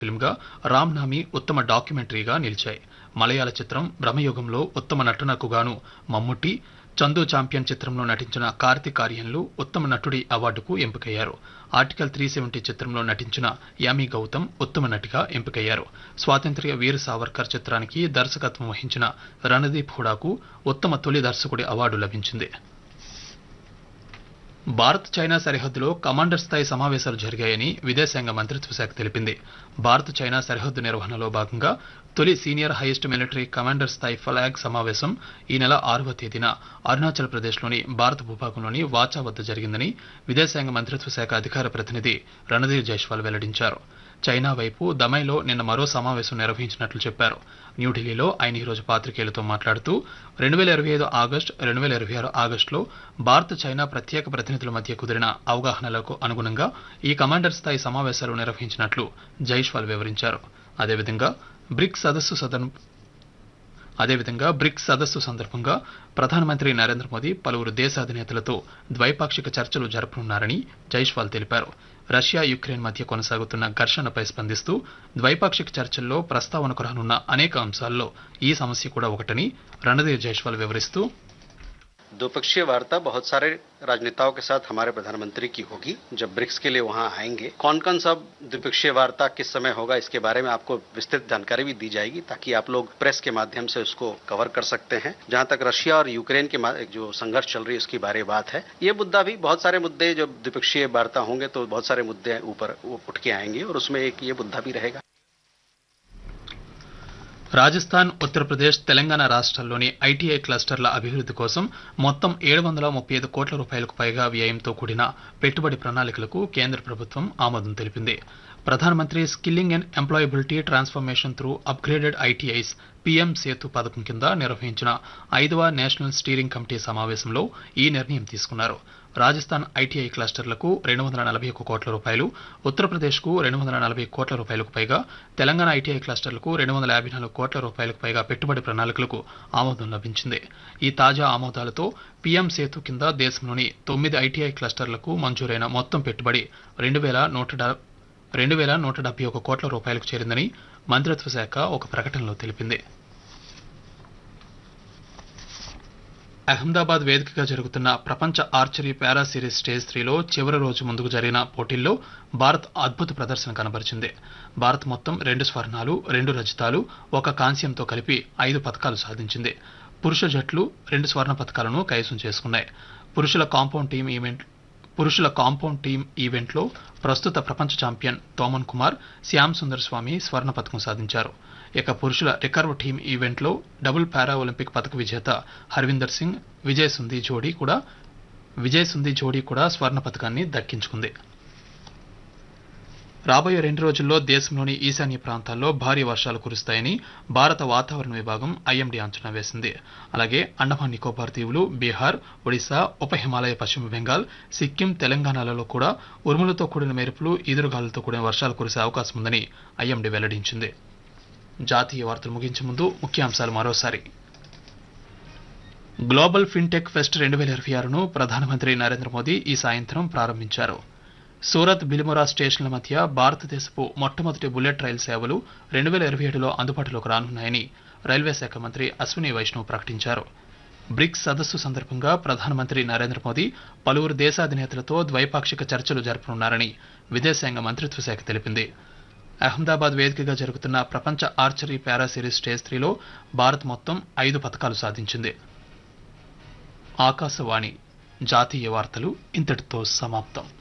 ఫిల్మ్గా రామ్ నామి ఉత్తమ డాక్యుమెంటరీగా నిలిచాయి మలయాళ చిత్రం బ్రహ్మయుగంలో ఉత్తమ నటనకు గాను మమ్ముట్టి చందు ఛాంపియన్ చిత్రంలో నటించిన కార్తిక్ ఆర్యన్లు ఉత్తమ నటుడి అవార్డుకు ఎంపికయ్యారు ఆర్టికల్ త్రీ సెవెంటీ చిత్రంలో నటించిన యామి గౌతమ్ ఉత్తమ నటిగా ఎంపికయ్యారు స్వాతంత్ర్య వీర సావర్కర్ చిత్రానికి దర్శకత్వం వహించిన రణదీప్ హుడాకు ఉత్తమ తొలి దర్శకుడి అవార్డు లభించింది భారత్ చైనా సరిహద్దులో కమాండర్ స్థాయి సమావేశాలు జరిగాయని విదేశాంగ మంత్రిత్వ శాఖ తెలిపింది భారత్ చైనా సరిహద్దు నిర్వహణలో భాగంగా తొలి సీనియర్ హైయెస్ట్ మిలిటరీ కమాండర్ స్థాయి ఫ్లాగ్ సమావేశం ఈ నెల ఆరవ తేదీన అరుణాచల్ ప్రదేశ్లోని భారత భూభాగంలోని వాచా వద్ద జరిగిందని విదేశాంగ మంత్రిత్వ శాఖ అధికార ప్రతినిధి రణధీర్ జైస్వాల్ వెల్లడించారు చైనా వైపు దమైలో నిన్న మరో సమావేశం నిర్వహించినట్లు చెప్పారు న్యూఢిల్లీలో ఆయన ఈరోజు పాత్రికేయులతో మాట్లాడుతూ రెండు వేల ఇరవై ఐదు ఆగస్టు రెండు వేల ఇరవై ఆరు ఆగస్టులో భారత్ చైనా ప్రత్యేక ప్రతినిధుల మధ్య కుదిరిన అవగాహనలకు అనుగుణంగా ఈ కమాండర్ స్థాయి సమావేశాలు నిర్వహించినట్లు జైష్వాల్ వివరించారు అదేవిధంగా బ్రిక్స్ సదస్సు సదన్ అదేవిధంగా బ్రిక్స్ సదస్సు సందర్భంగా ప్రధానమంత్రి నరేంద్ర మోదీ పలువురు దేశాధినేతలతో ద్వైపాక్షిక చర్చలు జరపనున్నారని జైష్వాల్ తెలిపారు రష్యా యుక్రెయిన్ మధ్య కొనసాగుతున్న ఘర్షణపై స్పందిస్తూ ద్వైపాక్షిక చర్చల్లో ప్రస్తావనకు రానున్న అనేక అంశాల్లో ఈ సమస్య కూడా ఒకటని రణధీర్ జైష్వాల్ వివరిస్తూ द्विपक्षीय वार्ता बहुत सारे राजनेताओं के साथ हमारे प्रधानमंत्री की होगी जब ब्रिक्स के लिए वहां आएंगे कौन कौन सा द्विपक्षीय वार्ता किस समय होगा इसके बारे में आपको विस्तृत जानकारी भी दी जाएगी ताकि आप लोग प्रेस के माध्यम से उसको कवर कर सकते हैं जहां तक रशिया और यूक्रेन के मा- जो संघर्ष चल रही है उसकी बारे बात है ये मुद्दा भी बहुत सारे मुद्दे जब द्विपक्षीय वार्ता होंगे तो बहुत सारे मुद्दे ऊपर उठ के आएंगे और उसमें एक ये मुद्दा भी रहेगा రాజస్థాన్ ఉత్తరప్రదేశ్ తెలంగాణ రాష్ట్రాల్లోని ఐటీఐ క్లస్టర్ల అభివృద్ధి కోసం మొత్తం ఏడు వందల ముప్పై ఐదు కోట్ల రూపాయలకు పైగా వ్యయంతో కూడిన పెట్టుబడి ప్రణాళికలకు కేంద్ర ప్రభుత్వం ఆమోదం తెలిపింది ప్రధానమంత్రి skilling and employability transformation through upgraded ITIs PM SETU పథకం కింద నిర్వహించిన ఐదవ నేషనల్ స్టీరింగ్ కమిటీ సమావేశంలో ఈ నిర్ణయం తీసుకున్నారు రాజస్థాన్ ఐటీఐ క్లస్టర్లకు రెండు వందల నలభై ఒక్క కోట్ల రూపాయలు ఉత్తరప్రదేశ్కు రెండు వందల నలభై కోట్ల రూపాయలకు పైగా తెలంగాణ ఐటీఐ క్లస్టర్లకు రెండు వందల యాభై నాలుగు కోట్ల రూపాయలకు పైగా పెట్టుబడి ప్రణాళికలకు ఆమోదం లభించింది ఈ తాజా ఆమోదాలతో పీఎం సేతు కింద దేశంలోని తొమ్మిది ఐటీఐ క్లస్టర్లకు మంజూరైన మొత్తం పెట్టుబడి రెండు వేల నూట డా- రెండు వేల నూట డెబ్బై ఒక కోట్ల రూపాయలకు చేరిందని మంత్రిత్వ శాఖ ఒక ప్రకటనలో తెలిపింది అహ్మదాబాద్ వేదికగా జరుగుతున్న ప్రపంచ ఆర్చరీ పారా సిరీస్ స్టేజ్ త్రీలో చివరి రోజు ముందుకు జరిగిన పోటీల్లో భారత్ అద్భుత ప్రదర్శన కనబరిచింది భారత్ మొత్తం రెండు స్వర్ణాలు రెండు రజతాలు ఒక కాంస్యంతో కలిపి ఐదు పథకాలు సాధించింది పురుష జట్లు రెండు స్వర్ణ పథకాలను కైవసం చేసుకున్నాయి పురుషుల కాంపౌండ్ టీం ఈవెంట్ పురుషుల కాంపౌండ్ టీం ఈవెంట్లో ప్రస్తుత ప్రపంచ ఛాంపియన్ తోమన్ కుమార్ శ్యామ్ సుందర్ స్వామి స్వర్ణ పథకం సాధించారు ఇక పురుషుల రికర్వ్ టీం ఈవెంట్లో డబుల్ పారా ఒలింపిక్ పథక విజేత హర్విందర్ సింగ్ విజయ్ సుంది జోడీ కూడా విజయ్ సుంది జోడీ కూడా స్వర్ణ పథకాన్ని దక్కించుకుంది రాబోయే రెండు రోజుల్లో దేశంలోని ఈశాన్య ప్రాంతాల్లో భారీ వర్షాలు కురుస్తాయని భారత వాతావరణ విభాగం ఐఎండీ అంచనా వేసింది అలాగే అండమాన్ నికోబార్ దీవులు బీహార్ ఒడిశా ఉప హిమాలయ పశ్చిమ బెంగాల్ సిక్కిం తెలంగాణలలో కూడా ఉరుములతో కూడిన మెరుపులు ఈదురుగాలులతో కూడిన వర్షాలు కురిసే అవకాశం ఉందని ఐఎండీ వెల్లడించింది జాతీయ వార్తలు ముగించే ముందు ముఖ్యాంశాలు మరోసారి గ్లోబల్ ఫిన్టెక్ ఫెస్ట్ రెండు వేల ఇరవై ఆరును ప్రధానమంత్రి నరేంద్ర మోదీ ఈ సాయంత్రం ప్రారంభించారు సూరత్ బిలిమొరా స్టేషన్ల మధ్య భారతదేశపు మొట్టమొదటి బుల్లెట్ రైలు సేవలు రెండు వేల ఇరవై ఏడులో అందుబాటులోకి రానున్నాయని రైల్వే శాఖ మంత్రి అశ్విని వైష్ణవ్ ప్రకటించారు బ్రిక్స్ సదస్సు సందర్భంగా ప్రధానమంత్రి నరేంద్ర మోదీ పలువురు దేశాధినేతలతో ద్వైపాక్షిక చర్చలు జరపనున్నారని విదేశాంగ మంత్రిత్వ శాఖ తెలిపింది అహ్మదాబాద్ వేదికగా జరుగుతున్న ప్రపంచ ఆర్చరీ పారా సిరీస్ స్టేజ్ త్రీలో భారత్ మొత్తం ఐదు పథకాలు సాధించింది ఆకాశవాణి జాతీయ వార్తలు ఇంతటితో సమాప్తం